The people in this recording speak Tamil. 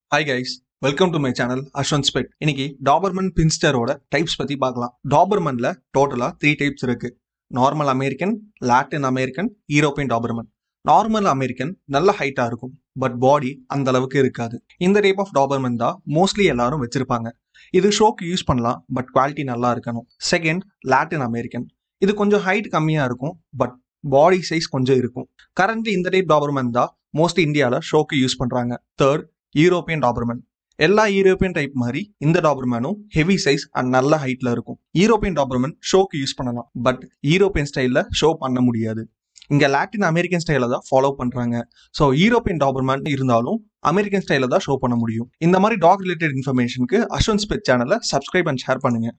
hi guys welcome to my channel Ashwanth ஸ்பெட் இன்னைக்கு டாபர்மன் பின்ஸ்டரோட டைப்ஸ் பத்தி பார்க்கலாம் டாபர்மன்ல டோட்டலா த்ரீ டைப்ஸ் இருக்கு normal American Latin American European Doberman normal American நல்ல ஹைட்டா இருக்கும் பட் பாடி அந்த அளவுக்கு இருக்காது இந்த டைப் ஆஃப் டாபர்மன் தான் மோஸ்ட்லி எல்லாரும் வச்சிருப்பாங்க இது ஷோக்கு யூஸ் பண்ணலாம் பட் குவாலிட்டி நல்லா இருக்கணும் செகண்ட் லாட்டின் அமெரிக்கன் இது கொஞ்சம் ஹைட் கம்மியா இருக்கும் பட் பாடி சைஸ் கொஞ்சம் இருக்கும் கரண்ட்லி இந்த டைப் டாபர்மன் தான் மோஸ்ட்லி இந்தியாவில் ஷோக்கு யூஸ் பண்றாங்க தேர்ட் யூரோப்பியன் டாபர்மேன் எல்லா யூரோப்பியன் டைப் மாதிரி இந்த டாபர்மேனும் ஹெவி சைஸ் அண்ட் நல்ல ஹைட்ல இருக்கும் யூரோப்பியன் டாபர்மேன் ஷோக்கு யூஸ் பண்ணலாம் பட் யூரோப்பியன் ஸ்டைல்ல ஷோ பண்ண முடியாது இங்க லாட்டின் அமெரிக்கன் ஸ்டைல தான் ஃபாலோ பண்றாங்க ஸோ யூரோப்பியன் டாபர்மேன் இருந்தாலும் அமெரிக்கன் ஸ்டைல தான் ஷோ பண்ண முடியும் இந்த மாதிரி டாக் ரிலேட்டட் இன்ஃபர்மேஷனுக்கு அஸ்வந்த் ஸ்பெட் சேனலை சப்ஸ்கிரைப் அண்ட் ஷேர் பண்ணுங்க